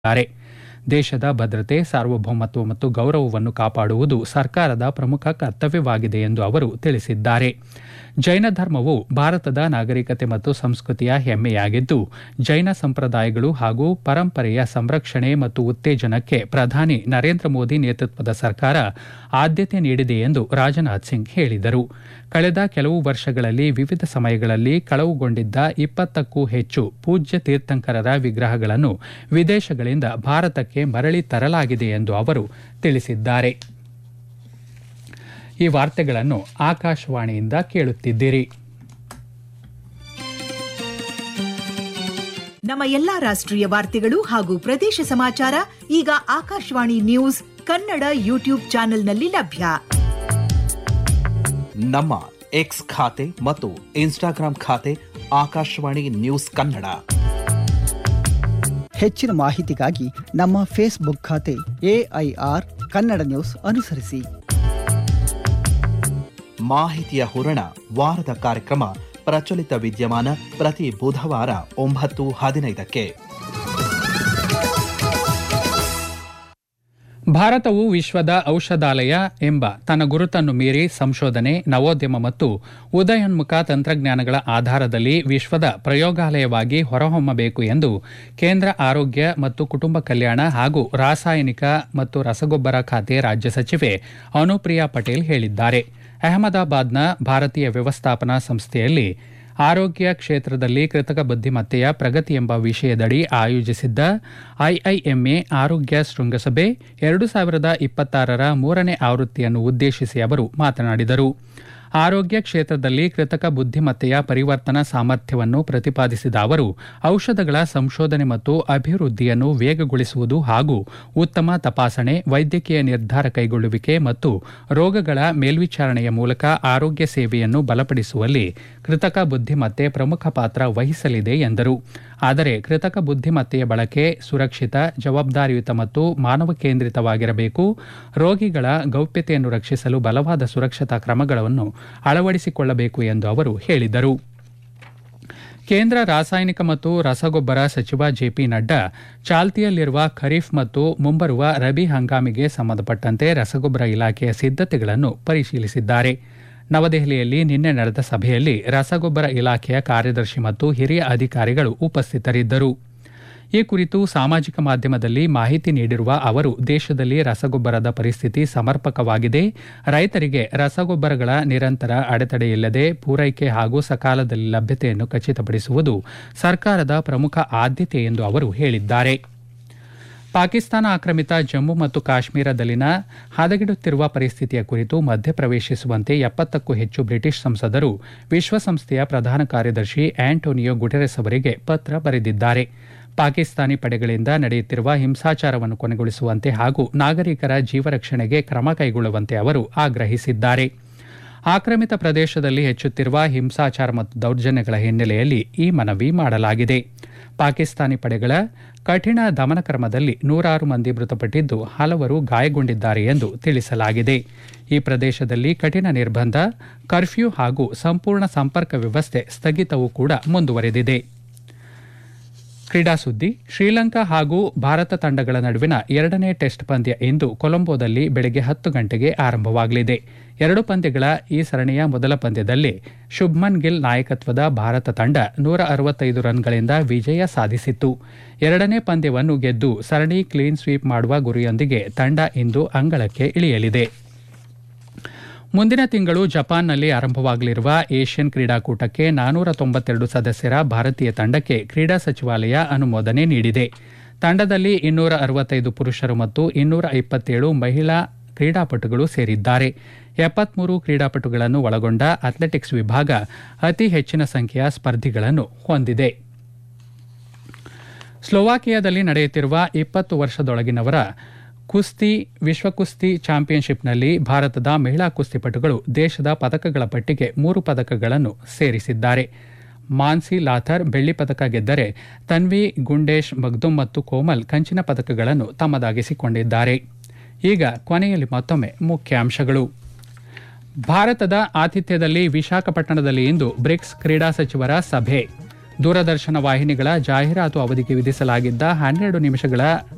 ದ್ದಾರೆ ದೇಶದ ಭದ್ರತೆ ಸಾರ್ವಭೌಮತ್ವ ಮತ್ತು ಗೌರವವನ್ನು ಕಾಪಾಡುವುದು ಸರ್ಕಾರದ ಪ್ರಮುಖ ಕರ್ತವ್ಯವಾಗಿದೆ ಎಂದು ಅವರು ತಿಳಿಸಿದ್ದಾರೆ ಜೈನ ಧರ್ಮವು ಭಾರತದ ನಾಗರಿಕತೆ ಮತ್ತು ಸಂಸ್ಕೃತಿಯ ಹೆಮ್ಮೆಯಾಗಿದ್ದು ಜೈನ ಸಂಪ್ರದಾಯಗಳು ಹಾಗೂ ಪರಂಪರೆಯ ಸಂರಕ್ಷಣೆ ಮತ್ತು ಉತ್ತೇಜನಕ್ಕೆ ಪ್ರಧಾನಿ ನರೇಂದ್ರ ಮೋದಿ ನೇತೃತ್ವದ ಸರ್ಕಾರ ಆದ್ಯತೆ ನೀಡಿದೆ ಎಂದು ರಾಜನಾಥ್ ಸಿಂಗ್ ಹೇಳಿದರು ಕಳೆದ ಕೆಲವು ವರ್ಷಗಳಲ್ಲಿ ವಿವಿಧ ಸಮಯಗಳಲ್ಲಿ ಕಳವುಗೊಂಡಿದ್ದ ಇಪ್ಪತ್ತಕ್ಕೂ ಹೆಚ್ಚು ಪೂಜ್ಯ ತೀರ್ಥಂಕರರ ವಿಗ್ರಹಗಳನ್ನು ವಿದೇಶಗಳಿಂದ ಭಾರತಕ್ಕೆ ಮರಳಿ ತರಲಾಗಿದೆ ಎಂದು ಅವರು ತಿಳಿಸಿದ್ದಾರೆ ಈ ವಾರ್ತೆಗಳನ್ನು ಆಕಾಶವಾಣಿಯಿಂದ ಕೇಳುತ್ತಿದ್ದೀರಿ ನಮ್ಮ ಎಲ್ಲಾ ರಾಷ್ಟ್ರೀಯ ವಾರ್ತೆಗಳು ಹಾಗೂ ಪ್ರದೇಶ ಸಮಾಚಾರ ಈಗ ಆಕಾಶವಾಣಿ ನ್ಯೂಸ್ ಕನ್ನಡ ಯೂಟ್ಯೂಬ್ ಚಾನೆಲ್ನಲ್ಲಿ ಲಭ್ಯ ನಮ್ಮ ಎಕ್ಸ್ ಖಾತೆ ಮತ್ತು ಇನ್ಸ್ಟಾಗ್ರಾಂ ಖಾತೆ ಆಕಾಶವಾಣಿ ನ್ಯೂಸ್ ಕನ್ನಡ ಹೆಚ್ಚಿನ ಮಾಹಿತಿಗಾಗಿ ನಮ್ಮ ಫೇಸ್ಬುಕ್ ಖಾತೆ ಎಐಆರ್ ಕನ್ನಡ ನ್ಯೂಸ್ ಅನುಸರಿಸಿ ಮಾಹಿತಿಯ ಹೂರಣ ವಾರದ ಕಾರ್ಯಕ್ರಮ ಪ್ರಚಲಿತ ವಿದ್ಯಮಾನ ಪ್ರತಿ ಬುಧವಾರ ಒಂಬತ್ತು ಹದಿನೈದಕ್ಕೆ ಭಾರತವು ವಿಶ್ವದ ಔಷಧಾಲಯ ಎಂಬ ತನ್ನ ಗುರುತನ್ನು ಮೀರಿ ಸಂಶೋಧನೆ ನವೋದ್ಯಮ ಮತ್ತು ಉದಯೋನ್ಮುಖ ತಂತ್ರಜ್ಞಾನಗಳ ಆಧಾರದಲ್ಲಿ ವಿಶ್ವದ ಪ್ರಯೋಗಾಲಯವಾಗಿ ಹೊರಹೊಮ್ಮಬೇಕು ಎಂದು ಕೇಂದ್ರ ಆರೋಗ್ಯ ಮತ್ತು ಕುಟುಂಬ ಕಲ್ಯಾಣ ಹಾಗೂ ರಾಸಾಯನಿಕ ಮತ್ತು ರಸಗೊಬ್ಬರ ಖಾತೆ ರಾಜ್ಯ ಸಚಿವೆ ಅನುಪ್ರಿಯಾ ಪಟೇಲ್ ಹೇಳಿದ್ದಾರೆ ಅಹಮದಾಬಾದ್ನ ಭಾರತೀಯ ವ್ಯವಸ್ಥಾಪನಾ ಸಂಸ್ಥೆಯಲ್ಲಿ ಆರೋಗ್ಯ ಕ್ಷೇತ್ರದಲ್ಲಿ ಕೃತಕ ಬುದ್ಧಿಮತ್ತೆಯ ಪ್ರಗತಿ ಎಂಬ ವಿಷಯದಡಿ ಆಯೋಜಿಸಿದ್ದ ಐಐಎಂಎ ಆರೋಗ್ಯ ಶೃಂಗಸಭೆ ಎರಡು ಸಾವಿರದ ಇಪ್ಪತ್ತಾರರ ಮೂರನೇ ಆವೃತ್ತಿಯನ್ನು ಉದ್ದೇಶಿಸಿ ಅವರು ಮಾತನಾಡಿದರು ಆರೋಗ್ಯ ಕ್ಷೇತ್ರದಲ್ಲಿ ಕೃತಕ ಬುದ್ಧಿಮತ್ತೆಯ ಪರಿವರ್ತನಾ ಸಾಮರ್ಥ್ಯವನ್ನು ಪ್ರತಿಪಾದಿಸಿದ ಅವರು ಔಷಧಗಳ ಸಂಶೋಧನೆ ಮತ್ತು ಅಭಿವೃದ್ಧಿಯನ್ನು ವೇಗಗೊಳಿಸುವುದು ಹಾಗೂ ಉತ್ತಮ ತಪಾಸಣೆ ವೈದ್ಯಕೀಯ ನಿರ್ಧಾರ ಕೈಗೊಳ್ಳುವಿಕೆ ಮತ್ತು ರೋಗಗಳ ಮೇಲ್ವಿಚಾರಣೆಯ ಮೂಲಕ ಆರೋಗ್ಯ ಸೇವೆಯನ್ನು ಬಲಪಡಿಸುವಲ್ಲಿ ಕೃತಕ ಬುದ್ಧಿಮತ್ತೆ ಪ್ರಮುಖ ಪಾತ್ರ ವಹಿಸಲಿದೆ ಎಂದರು ಆದರೆ ಕೃತಕ ಬುದ್ಧಿಮತ್ತೆಯ ಬಳಕೆ ಸುರಕ್ಷಿತ ಜವಾಬ್ದಾರಿಯುತ ಮತ್ತು ಮಾನವ ಕೇಂದ್ರಿತವಾಗಿರಬೇಕು ರೋಗಿಗಳ ಗೌಪ್ಯತೆಯನ್ನು ರಕ್ಷಿಸಲು ಬಲವಾದ ಸುರಕ್ಷತಾ ಕ್ರಮಗಳನ್ನು ಅಳವಡಿಸಿಕೊಳ್ಳಬೇಕು ಎಂದು ಅವರು ಹೇಳಿದರು ಕೇಂದ್ರ ರಾಸಾಯನಿಕ ಮತ್ತು ರಸಗೊಬ್ಬರ ಸಚಿವ ಜೆಪಿ ನಡ್ಡಾ ಚಾಲ್ತಿಯಲ್ಲಿರುವ ಖರೀಫ್ ಮತ್ತು ಮುಂಬರುವ ರಬಿ ಹಂಗಾಮಿಗೆ ಸಂಬಂಧಪಟ್ಟಂತೆ ರಸಗೊಬ್ಬರ ಇಲಾಖೆಯ ಸಿದ್ದತೆಗಳನ್ನು ಪರಿಶೀಲಿಸಿದ್ದಾರೆ ನವದೆಹಲಿಯಲ್ಲಿ ನಿನ್ನೆ ನಡೆದ ಸಭೆಯಲ್ಲಿ ರಸಗೊಬ್ಬರ ಇಲಾಖೆಯ ಕಾರ್ಯದರ್ಶಿ ಮತ್ತು ಹಿರಿಯ ಅಧಿಕಾರಿಗಳು ಉಪಸ್ಥಿತರಿದ್ದರು ಈ ಕುರಿತು ಸಾಮಾಜಿಕ ಮಾಧ್ಯಮದಲ್ಲಿ ಮಾಹಿತಿ ನೀಡಿರುವ ಅವರು ದೇಶದಲ್ಲಿ ರಸಗೊಬ್ಬರದ ಪರಿಸ್ಥಿತಿ ಸಮರ್ಪಕವಾಗಿದೆ ರೈತರಿಗೆ ರಸಗೊಬ್ಬರಗಳ ನಿರಂತರ ಅಡೆತಡೆಯಿಲ್ಲದೆ ಪೂರೈಕೆ ಹಾಗೂ ಸಕಾಲದಲ್ಲಿ ಲಭ್ಯತೆಯನ್ನು ಖಚಿತಪಡಿಸುವುದು ಸರ್ಕಾರದ ಪ್ರಮುಖ ಆದ್ಯತೆ ಎಂದು ಅವರು ಹೇಳಿದ್ದಾರೆ ಪಾಕಿಸ್ತಾನ ಆಕ್ರಮಿತ ಜಮ್ಮು ಮತ್ತು ಕಾಶ್ಮೀರದಲ್ಲಿನ ಹದಗೆಡುತ್ತಿರುವ ಪರಿಸ್ಥಿತಿಯ ಕುರಿತು ಮಧ್ಯಪ್ರವೇಶಿಸುವಂತೆ ಎಪ್ಪತ್ತಕ್ಕೂ ಹೆಚ್ಚು ಬ್ರಿಟಿಷ್ ಸಂಸದರು ವಿಶ್ವಸಂಸ್ಥೆಯ ಪ್ರಧಾನ ಕಾರ್ಯದರ್ಶಿ ಆಂಟೋನಿಯೋ ಗುಟೆರೆಸ್ ಅವರಿಗೆ ಪತ್ರ ಬರೆದಿದ್ದಾರೆ ಪಾಕಿಸ್ತಾನಿ ಪಡೆಗಳಿಂದ ನಡೆಯುತ್ತಿರುವ ಹಿಂಸಾಚಾರವನ್ನು ಕೊನೆಗೊಳಿಸುವಂತೆ ಹಾಗೂ ನಾಗರಿಕರ ಜೀವರಕ್ಷಣೆಗೆ ಕ್ರಮ ಕೈಗೊಳ್ಳುವಂತೆ ಅವರು ಆಗ್ರಹಿಸಿದ್ದಾರೆ ಆಕ್ರಮಿತ ಪ್ರದೇಶದಲ್ಲಿ ಹೆಚ್ಚುತ್ತಿರುವ ಹಿಂಸಾಚಾರ ಮತ್ತು ದೌರ್ಜನ್ಯಗಳ ಹಿನ್ನೆಲೆಯಲ್ಲಿ ಈ ಮನವಿ ಮಾಡಲಾಗಿದೆ ಪಾಕಿಸ್ತಾನಿ ಪಡೆಗಳ ಕಠಿಣ ದಮನಕ್ರಮದಲ್ಲಿ ನೂರಾರು ಮಂದಿ ಮೃತಪಟ್ಟಿದ್ದು ಹಲವರು ಗಾಯಗೊಂಡಿದ್ದಾರೆ ಎಂದು ತಿಳಿಸಲಾಗಿದೆ ಈ ಪ್ರದೇಶದಲ್ಲಿ ಕಠಿಣ ನಿರ್ಬಂಧ ಕರ್ಫ್ಯೂ ಹಾಗೂ ಸಂಪೂರ್ಣ ಸಂಪರ್ಕ ವ್ಯವಸ್ಥೆ ಸ್ಥಗಿತವೂ ಕೂಡ ಮುಂದುವರೆದಿದೆ ಕ್ರೀಡಾ ಸುದ್ದಿ ಶ್ರೀಲಂಕಾ ಹಾಗೂ ಭಾರತ ತಂಡಗಳ ನಡುವಿನ ಎರಡನೇ ಟೆಸ್ಟ್ ಪಂದ್ಯ ಇಂದು ಕೊಲಂಬೋದಲ್ಲಿ ಬೆಳಗ್ಗೆ ಹತ್ತು ಗಂಟೆಗೆ ಆರಂಭವಾಗಲಿದೆ ಎರಡು ಪಂದ್ಯಗಳ ಈ ಸರಣಿಯ ಮೊದಲ ಪಂದ್ಯದಲ್ಲಿ ಶುಭ್ಮನ್ ಗಿಲ್ ನಾಯಕತ್ವದ ಭಾರತ ತಂಡ ನೂರ ಅರವತ್ತೈದು ರನ್ಗಳಿಂದ ವಿಜಯ ಸಾಧಿಸಿತ್ತು ಎರಡನೇ ಪಂದ್ಯವನ್ನು ಗೆದ್ದು ಸರಣಿ ಕ್ಲೀನ್ ಸ್ವೀಪ್ ಮಾಡುವ ಗುರಿಯೊಂದಿಗೆ ತಂಡ ಇಂದು ಅಂಗಳಕ್ಕೆ ಇಳಿಯಲಿದೆ ಮುಂದಿನ ತಿಂಗಳು ಜಪಾನ್ನಲ್ಲಿ ಆರಂಭವಾಗಲಿರುವ ಏಷ್ಯನ್ ಕ್ರೀಡಾಕೂಟಕ್ಕೆ ನಾನೂರ ತೊಂಬತ್ತೆರಡು ಸದಸ್ಯರ ಭಾರತೀಯ ತಂಡಕ್ಕೆ ಕ್ರೀಡಾ ಸಚಿವಾಲಯ ಅನುಮೋದನೆ ನೀಡಿದೆ ತಂಡದಲ್ಲಿ ಇನ್ನೂರ ಅರವತ್ತೈದು ಪುರುಷರು ಮತ್ತು ಇನ್ನೂರ ಇಪ್ಪತ್ತೇಳು ಮಹಿಳಾ ಕ್ರೀಡಾಪಟುಗಳು ಸೇರಿದ್ದಾರೆ ಎಪ್ಪತ್ಮೂರು ಕ್ರೀಡಾಪಟುಗಳನ್ನು ಒಳಗೊಂಡ ಅಥ್ಲೆಟಿಕ್ಸ್ ವಿಭಾಗ ಅತಿ ಹೆಚ್ಚಿನ ಸಂಖ್ಯೆಯ ಸ್ಪರ್ಧಿಗಳನ್ನು ಹೊಂದಿದೆ ಸ್ಲೋವಾಕಿಯಾದಲ್ಲಿ ನಡೆಯುತ್ತಿರುವ ಇಪ್ಪತ್ತು ವರ್ಷದೊಳಗಿನವರ ಕುಸ್ತಿ ವಿಶ್ವ ಕುಸ್ತಿ ಚಾಂಪಿಯನ್ಶಿಪ್ನಲ್ಲಿ ಭಾರತದ ಮಹಿಳಾ ಕುಸ್ತಿಪಟುಗಳು ದೇಶದ ಪದಕಗಳ ಪಟ್ಟಿಗೆ ಮೂರು ಪದಕಗಳನ್ನು ಸೇರಿಸಿದ್ದಾರೆ ಮಾನ್ಸಿ ಲಾಥರ್ ಬೆಳ್ಳಿ ಪದಕ ಗೆದ್ದರೆ ತನ್ವಿ ಗುಂಡೇಶ್ ಮಗ್ದುಮ್ ಮತ್ತು ಕೋಮಲ್ ಕಂಚಿನ ಪದಕಗಳನ್ನು ತಮ್ಮದಾಗಿಸಿಕೊಂಡಿದ್ದಾರೆ ಈಗ ಕೊನೆಯಲ್ಲಿ ಮತ್ತೊಮ್ಮೆ ಮುಖ್ಯಾಂಶಗಳು ಭಾರತದ ಆತಿಥ್ಯದಲ್ಲಿ ವಿಶಾಖಪಟ್ಟಣದಲ್ಲಿ ಇಂದು ಬ್ರಿಕ್ಸ್ ಕ್ರೀಡಾ ಸಚಿವರ ಸಭೆ ದೂರದರ್ಶನ ವಾಹಿನಿಗಳ ಜಾಹೀರಾತು ಅವಧಿಗೆ ವಿಧಿಸಲಾಗಿದ್ದ ಹನ್ನೆರಡು ನಿಮಿಷಗಳ